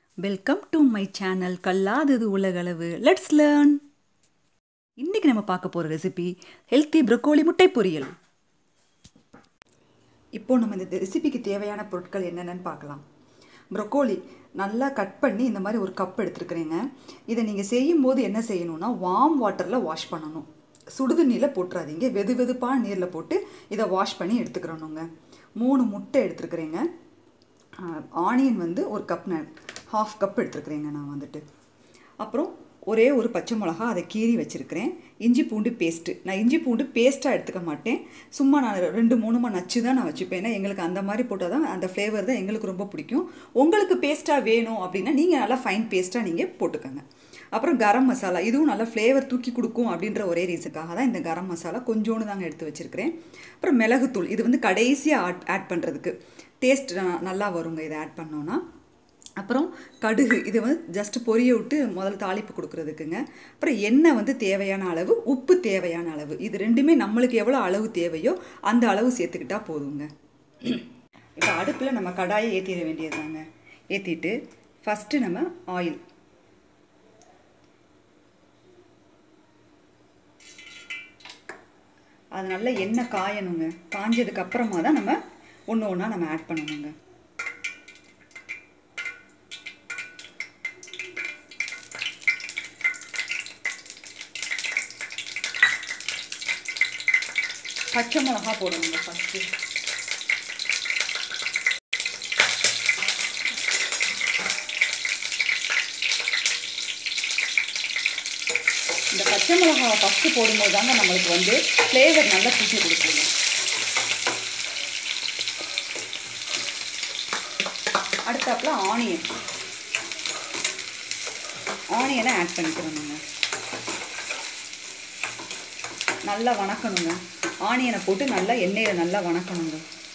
welcome to my channel கல்லாதது உலகளவு let's learn இன்னைக்கு நம்ம பார்க்க போகிற ரெசிபி ஹெல்த்தி ப்ரொக்கோலி முட்டை பொரியல் இப்போ நம்ம இந்த ரெசிபிக்கு தேவையான பொருட்கள் என்னென்னு பார்க்கலாம் ப்ரொக்கோலி நல்லா கட் பண்ணி இந்த மாதிரி ஒரு கப் எடுத்துருக்குறேங்க இதை நீங்கள் செய்யும்போது என்ன செய்யணும்னா வார்ம் வாட்டரில் வாஷ் பண்ணணும் சுடுதண்ணியில் போட்டுறாதீங்க வெது வெதுப்பான நீரில் போட்டு இதை வாஷ் பண்ணி எடுத்துக்கிறணுங்க மூணு முட்டை எடுத்துருக்குறேங்க ஆனியன் வந்து ஒரு கப் நான் ஹாஃப் கப் எடுத்துருக்குறேங்க நான் வந்துட்டு அப்புறம் ஒரே ஒரு பச்சை மிளகா அதை கீறி வச்சுருக்கிறேன் இஞ்சி பூண்டு பேஸ்ட்டு நான் இஞ்சி பூண்டு பேஸ்ட்டாக எடுத்துக்க மாட்டேன் சும்மா நான் ரெண்டு மூணுமா நச்சு தான் நான் வச்சுப்பேன் ஏன்னா எங்களுக்கு அந்த மாதிரி போட்டால் தான் அந்த ஃப்ளேவர் தான் எங்களுக்கு ரொம்ப பிடிக்கும் உங்களுக்கு பேஸ்ட்டாக வேணும் அப்படின்னா நீங்கள் நல்லா ஃபைன் பேஸ்ட்டாக நீங்கள் போட்டுக்கோங்க அப்புறம் கரம் மசாலா இதுவும் நல்லா ஃப்ளேவர் தூக்கி கொடுக்கும் அப்படின்ற ஒரே ரீசனுக்காக தான் இந்த கரம் மசாலா கொஞ்சோண்டு தாங்க எடுத்து வச்சுருக்கிறேன் அப்புறம் மிளகுத்தூள் இது வந்து கடைசியாக ஆட் ஆட் பண்ணுறதுக்கு டேஸ்ட் நல்லா வருங்க இதை ஆட் பண்ணோன்னா அப்புறம் கடுகு இது வந்து ஜஸ்ட் பொரிய விட்டு முதல்ல தாளிப்பு கொடுக்குறதுக்குங்க அப்புறம் எண்ணெய் வந்து தேவையான அளவு உப்பு தேவையான அளவு இது ரெண்டுமே நம்மளுக்கு எவ்வளோ அளவு தேவையோ அந்த அளவு சேர்த்துக்கிட்டா போதுங்க இப்போ அடுப்பில் நம்ம கடாயை ஏற்றிட வேண்டியதுதாங்க ஏற்றிட்டு ஃபஸ்ட்டு நம்ம ஆயில் அது நல்லா எண்ணெய் காயணுங்க காஞ்சதுக்கு அப்புறமா தான் நம்ம ஒன்று ஒன்றா நம்ம ஆட் பண்ணணுங்க பச்சை மிளகா போடணுங்க ஃபஸ்ட்டு இந்த பச்சை மிளகாவை ஃபஸ்ட்டு போடும்போது தாங்க நம்மளுக்கு வந்து ஃப்ளேவர் நல்லா தூக்கி கொடுக்குங்க அடுத்தாப்புல ஆனியன் ஆனியனை ஆட் பண்ணிக்கிறோம் நம்ம நல்லா வணக்கணுங்க ஆனியனை போட்டு நல்லா எண்ணெயில் நல்லா வணக்கணுங்க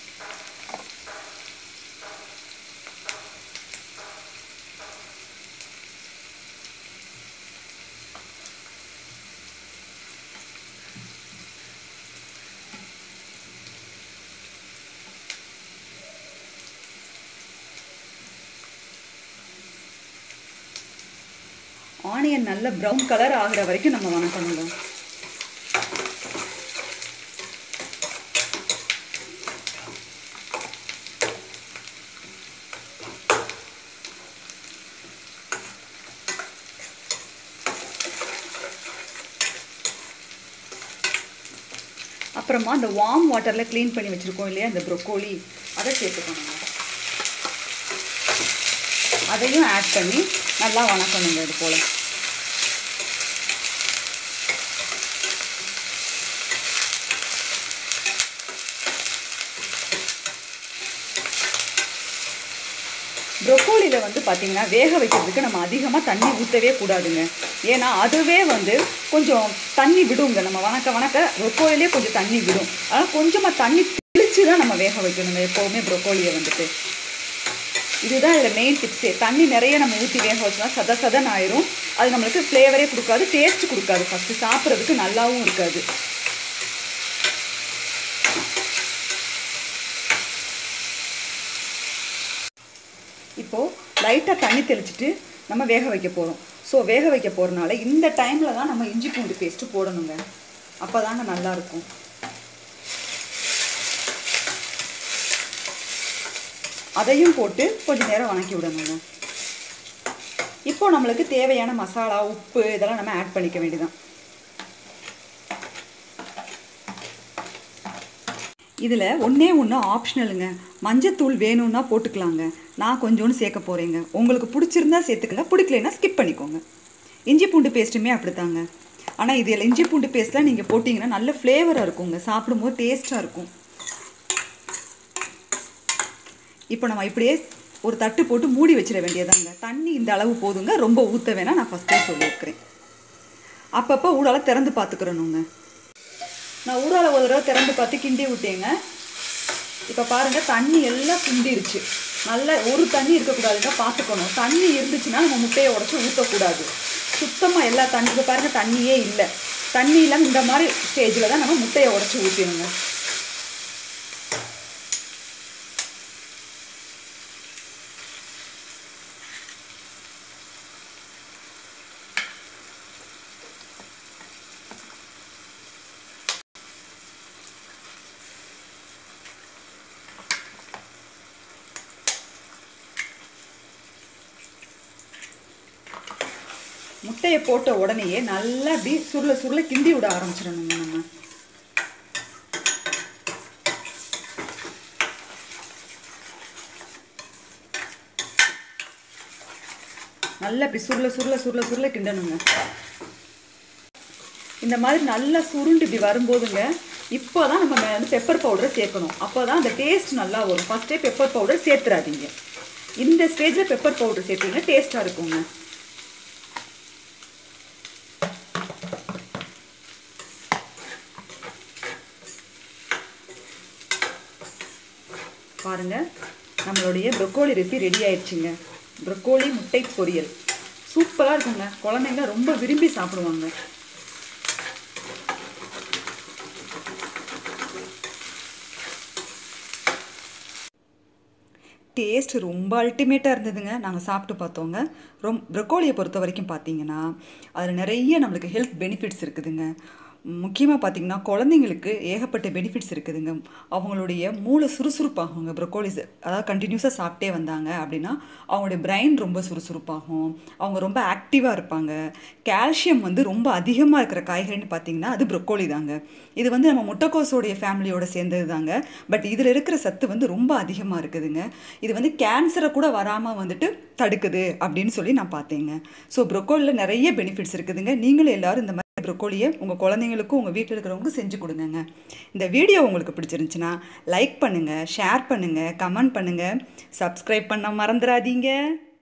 ஆனியன் நல்ல ப்ரௌன் கலர் ஆகிற வரைக்கும் நம்ம வணக்கணுங்க அப்புறமா அந்த வார்ம் வாட்டரில் க்ளீன் பண்ணி வச்சுருக்கோம் இல்லையா இந்த ப்ரொக்கோலி அதை சேர்த்துக்கணுங்க அதையும் ஆட் பண்ணி நல்லா வணக்கணுங்க இது போல் ப்ரொக்கோலியில் வந்து பார்த்திங்கன்னா வேக வைக்கிறதுக்கு நம்ம அதிகமாக தண்ணி ஊற்றவே கூடாதுங்க ஏன்னா அதுவே வந்து கொஞ்சம் தண்ணி விடுங்க நம்ம வணக்க வணக்க ப்ரொக்கோலிலே கொஞ்சம் தண்ணி விடும் ஆனால் கொஞ்சமாக தண்ணி தெளித்து தான் நம்ம வேக வைக்கணுங்க எப்போவுமே ப்ரொக்கோலியை வந்துட்டு இதுதான் இதில் மெயின் டிப்ஸே தண்ணி நிறைய நம்ம ஊற்றி வேக வச்சோம்னா சத சதன் ஆயிரும் அது நம்மளுக்கு ஃப்ளேவரே கொடுக்காது டேஸ்ட் கொடுக்காது ஃபஸ்ட்டு சாப்பிட்றதுக்கு நல்லாவும் இருக்காது இப்போது லைட்டாக தண்ணி தெளிச்சிட்டு நம்ம வேக வைக்க போகிறோம் ஸோ வேக வைக்க போகிறனால இந்த டைமில் தான் நம்ம இஞ்சி பூண்டு பேஸ்ட்டு போடணுங்க அப்போ தாங்க நல்லாயிருக்கும் அதையும் போட்டு கொஞ்சம் நேரம் வணக்கி விடணுங்க இப்போ நம்மளுக்கு தேவையான மசாலா உப்பு இதெல்லாம் நம்ம ஆட் பண்ணிக்க வேண்டியதான் இதில் ஒன்றே ஒன்று ஆப்ஷனலுங்க மஞ்சத்தூள் வேணும்னா போட்டுக்கலாங்க நான் கொஞ்சோண்டு சேர்க்க போகிறேங்க உங்களுக்கு பிடிச்சிருந்தா சேர்த்துக்கங்க பிடிக்கலைன்னா ஸ்கிப் பண்ணிக்கோங்க இஞ்சி பூண்டு பேஸ்ட்டுமே அப்படித்தாங்க ஆனால் இதில் இஞ்சி பூண்டு பேஸ்ட்லாம் நீங்கள் போட்டிங்கன்னா நல்ல ஃப்ளேவராக இருக்குங்க சாப்பிடும்போது டேஸ்ட்டாக இருக்கும் இப்போ நம்ம இப்படியே ஒரு தட்டு போட்டு மூடி வச்சிட வேண்டியதாங்க தண்ணி இந்த அளவு போதுங்க ரொம்ப ஊற்ற வேணாம் நான் ஃபஸ்ட்டே சொல்லியிருக்கிறேன் அப்பப்போ ஊடால திறந்து பார்த்துக்கிறணுங்க நான் ஊடால ஒரு தடவை திறந்து பார்த்து கிண்டி விட்டேங்க இப்போ பாருங்கள் தண்ணி எல்லாம் கிண்டிருச்சு நல்ல ஒரு தண்ணி இருக்கக்கூடாதுங்க பார்த்துக்கணும் தண்ணி இருந்துச்சுன்னா நம்ம முட்டையை உடச்சி ஊற்றக்கூடாது சுத்தமாக எல்லா தண்ணி இப்போ பாருங்கள் தண்ணியே இல்லை தண்ணி இல்லாமல் இந்த மாதிரி ஸ்டேஜில் தான் நம்ம முட்டையை உடச்சி ஊற்றிடணுங்க முட்டையை போட்ட உடனேயே நல்லா அப்படி சுருள சுருள கிண்டி விட ஆரம்பிச்சிடணுங்க நம்ம நல்லா இப்படி சுருள சுருள சுருள சுருள கிண்டணுங்க இந்த மாதிரி நல்லா சுருண்டு இப்படி வரும்போதுங்க இப்போ தான் நம்ம மே- வந்து பெப்பர் பவுடரை சேர்க்கணும் அப்போ தான் அந்த டேஸ்ட் நல்லா வரும் ஃபஸ்ட்டே பெப்பர் பவுடர் சேர்த்துறாதீங்க இந்த ஸ்டேஜில் பெப்பர் பவுடர் சேர்த்தீங்கன்னா டேஸ்ட்டாக இருக்குங்க பாருங்க நம்மளுடைய ப்ரொக்கோலி ரெசிபி ரெடி ஆயிடுச்சுங்க ப்ரொக்கோலி முட்டை பொரியல் சூப்பராக இருக்குங்க குழந்தைங்க ரொம்ப விரும்பி சாப்பிடுவாங்க டேஸ்ட் ரொம்ப அல்டிமேட்டாக இருந்ததுங்க நாங்கள் சாப்பிட்டு பார்த்தோங்க ரொம் ப்ரொக்கோலியை பொறுத்த வரைக்கும் பார்த்தீங்கன்னா அதில் நிறைய நம்மளுக்கு ஹெல்த் பெனிஃபிட்ஸ் இருக்குதுங்க முக்கியமாக பார்த்தீங்கன்னா குழந்தைங்களுக்கு ஏகப்பட்ட பெனிஃபிட்ஸ் இருக்குதுங்க அவங்களுடைய மூளை சுறுசுறுப்பாகுங்க ப்ரொக்கோலிஸ் அதாவது கண்டினியூஸாக சாப்பிட்டே வந்தாங்க அப்படின்னா அவங்களுடைய பிரைன் ரொம்ப சுறுசுறுப்பாகும் அவங்க ரொம்ப ஆக்டிவாக இருப்பாங்க கால்சியம் வந்து ரொம்ப அதிகமாக இருக்கிற காய்கறின்னு பார்த்தீங்கன்னா அது ப்ரொக்கோலி தாங்க இது வந்து நம்ம முட்டைக்கோஸோடைய ஃபேமிலியோட சேர்ந்தது தாங்க பட் இதில் இருக்கிற சத்து வந்து ரொம்ப அதிகமாக இருக்குதுங்க இது வந்து கேன்சரை கூட வராமல் வந்துட்டு தடுக்குது அப்படின்னு சொல்லி நான் பார்த்தேங்க ஸோ ப்ரொக்கோலியில் நிறைய பெனிஃபிட்ஸ் இருக்குதுங்க நீங்களும் எல்லாரும் இந்த மாதிரி ப்ரொக்கோலியை உங்கள் குழந்தைங்களுக்கும் உங்கள் வீட்டில் இருக்கிறவங்க செஞ்சு கொடுங்கங்க இந்த வீடியோ உங்களுக்கு பிடிச்சிருந்துச்சுன்னா லைக் பண்ணுங்கள் ஷேர் பண்ணுங்கள் கமெண்ட் பண்ணுங்கள் சப்ஸ்கிரைப் பண்ண மறந்துடாதீங்க